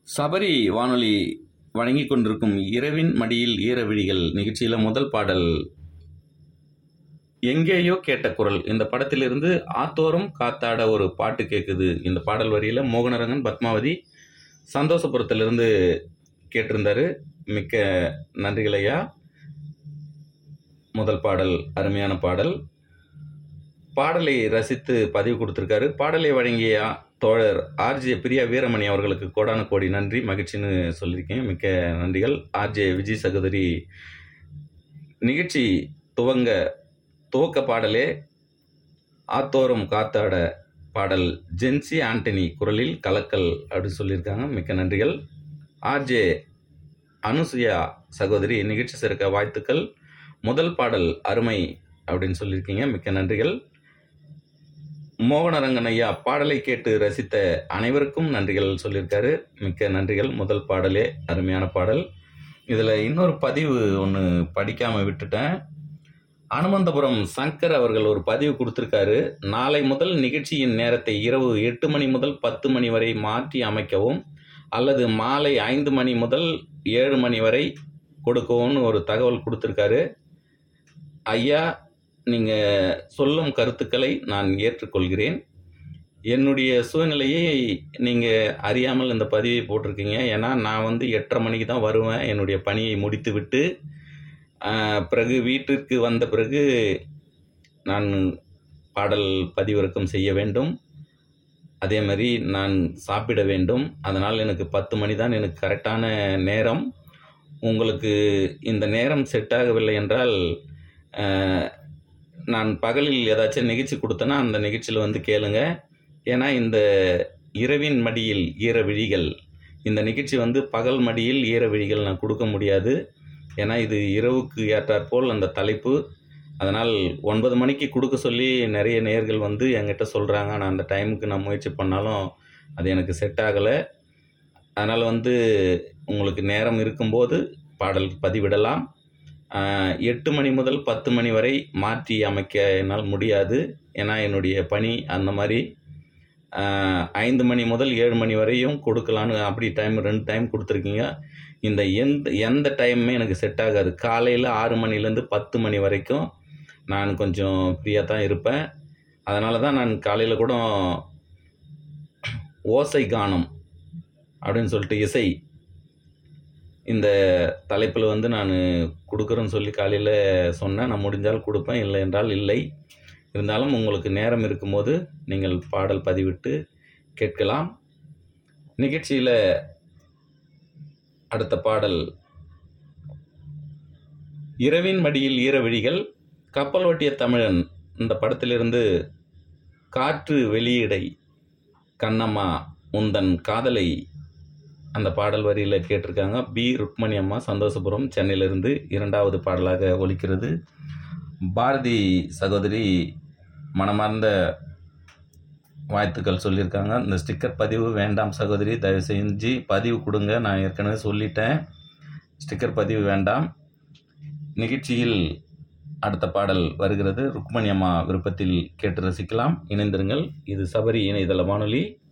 சபரி வானொலி வழங்கி கொண்டிருக்கும் இரவின் மடியில் ஈர விழிகள் நிகழ்ச்சியில் முதல் பாடல் எங்கேயோ கேட்ட குரல் இந்த படத்திலிருந்து ஆத்தோரம் காத்தாட ஒரு பாட்டு கேட்குது இந்த பாடல் வரியில் மோகனரங்கன் பத்மாவதி சந்தோஷபுரத்திலிருந்து கேட்டிருந்தாரு மிக்க நன்றிகள் ஐயா முதல் பாடல் அருமையான பாடல் பாடலை ரசித்து பதிவு கொடுத்துருக்காரு பாடலை வழங்கிய தோழர் ஆர்ஜே பிரியா வீரமணி அவர்களுக்கு கோடான கோடி நன்றி மகிழ்ச்சின்னு சொல்லியிருக்கேன் மிக்க நன்றிகள் ஆர்ஜே விஜய் சகோதரி நிகழ்ச்சி துவங்க துவக்க பாடலே ஆத்தோரம் காத்தாட பாடல் ஜென்சி ஆண்டனி குரலில் கலக்கல் அப்படின்னு சொல்லியிருக்காங்க மிக்க நன்றிகள் ஆர்ஜே அனுசுயா சகோதரி நிகழ்ச்சி சிறக்க வாழ்த்துக்கள் முதல் பாடல் அருமை அப்படின்னு சொல்லியிருக்கீங்க மிக்க நன்றிகள் மோகனரங்கன் ஐயா பாடலை கேட்டு ரசித்த அனைவருக்கும் நன்றிகள் சொல்லியிருக்காரு மிக்க நன்றிகள் முதல் பாடலே அருமையான பாடல் இதில் இன்னொரு பதிவு ஒன்று படிக்காமல் விட்டுட்டேன் அனுமந்தபுரம் சங்கர் அவர்கள் ஒரு பதிவு கொடுத்துருக்காரு நாளை முதல் நிகழ்ச்சியின் நேரத்தை இரவு எட்டு மணி முதல் பத்து மணி வரை மாற்றி அமைக்கவும் அல்லது மாலை ஐந்து மணி முதல் ஏழு மணி வரை கொடுக்கவும் ஒரு தகவல் கொடுத்துருக்காரு ஐயா நீங்கள் சொல்லும் கருத்துக்களை நான் ஏற்றுக்கொள்கிறேன் என்னுடைய சூழ்நிலையை நீங்கள் அறியாமல் இந்த பதிவை போட்டிருக்கீங்க ஏன்னா நான் வந்து எட்டரை மணிக்கு தான் வருவேன் என்னுடைய பணியை முடித்து விட்டு பிறகு வீட்டிற்கு வந்த பிறகு நான் பாடல் பதிவிறக்கம் செய்ய வேண்டும் அதே மாதிரி நான் சாப்பிட வேண்டும் அதனால் எனக்கு பத்து மணி தான் எனக்கு கரெக்டான நேரம் உங்களுக்கு இந்த நேரம் செட் ஆகவில்லை என்றால் நான் பகலில் ஏதாச்சும் நிகழ்ச்சி கொடுத்தேன்னா அந்த நிகழ்ச்சியில் வந்து கேளுங்க ஏன்னா இந்த இரவின் மடியில் ஈர விழிகள் இந்த நிகழ்ச்சி வந்து பகல் மடியில் ஈர விழிகள் நான் கொடுக்க முடியாது ஏன்னா இது இரவுக்கு ஏற்றாற்போல் அந்த தலைப்பு அதனால் ஒன்பது மணிக்கு கொடுக்க சொல்லி நிறைய நேர்கள் வந்து என்கிட்ட சொல்கிறாங்க நான் அந்த டைமுக்கு நான் முயற்சி பண்ணாலும் அது எனக்கு செட் ஆகலை அதனால் வந்து உங்களுக்கு நேரம் இருக்கும்போது பாடல் பதிவிடலாம் எட்டு மணி முதல் பத்து மணி வரை மாற்றி அமைக்க என்னால் முடியாது ஏன்னா என்னுடைய பணி அந்த மாதிரி ஐந்து மணி முதல் ஏழு மணி வரையும் கொடுக்கலான்னு அப்படி டைம் ரெண்டு டைம் கொடுத்துருக்கீங்க இந்த எந்த எந்த டைமுமே எனக்கு செட் ஆகாது காலையில் ஆறு மணிலேருந்து பத்து மணி வரைக்கும் நான் கொஞ்சம் ஃப்ரீயாக தான் இருப்பேன் அதனால தான் நான் காலையில் கூட ஓசை கானம் அப்படின்னு சொல்லிட்டு இசை இந்த தலைப்பில் வந்து நான் கொடுக்குறேன்னு சொல்லி காலையில் சொன்னேன் நான் முடிஞ்சால் கொடுப்பேன் இல்லை என்றால் இல்லை இருந்தாலும் உங்களுக்கு நேரம் இருக்கும்போது நீங்கள் பாடல் பதிவிட்டு கேட்கலாம் நிகழ்ச்சியில் அடுத்த பாடல் இரவின் மடியில் ஈரவிழிகள் கப்பல் ஒட்டிய தமிழன் இந்த படத்திலிருந்து காற்று வெளியிடை கண்ணம்மா உந்தன் காதலை அந்த பாடல் வரியில் கேட்டிருக்காங்க பி ருக்மணி அம்மா சந்தோஷபுரம் சென்னையிலிருந்து இரண்டாவது பாடலாக ஒலிக்கிறது பாரதி சகோதரி மனமார்ந்த வாழ்த்துக்கள் சொல்லியிருக்காங்க இந்த ஸ்டிக்கர் பதிவு வேண்டாம் சகோதரி தயவு செஞ்சு பதிவு கொடுங்க நான் ஏற்கனவே சொல்லிட்டேன் ஸ்டிக்கர் பதிவு வேண்டாம் நிகழ்ச்சியில் அடுத்த பாடல் வருகிறது ருக்மணி அம்மா விருப்பத்தில் கேட்டு ரசிக்கலாம் இணைந்திருங்கள் இது சபரி இணையதள வானொலி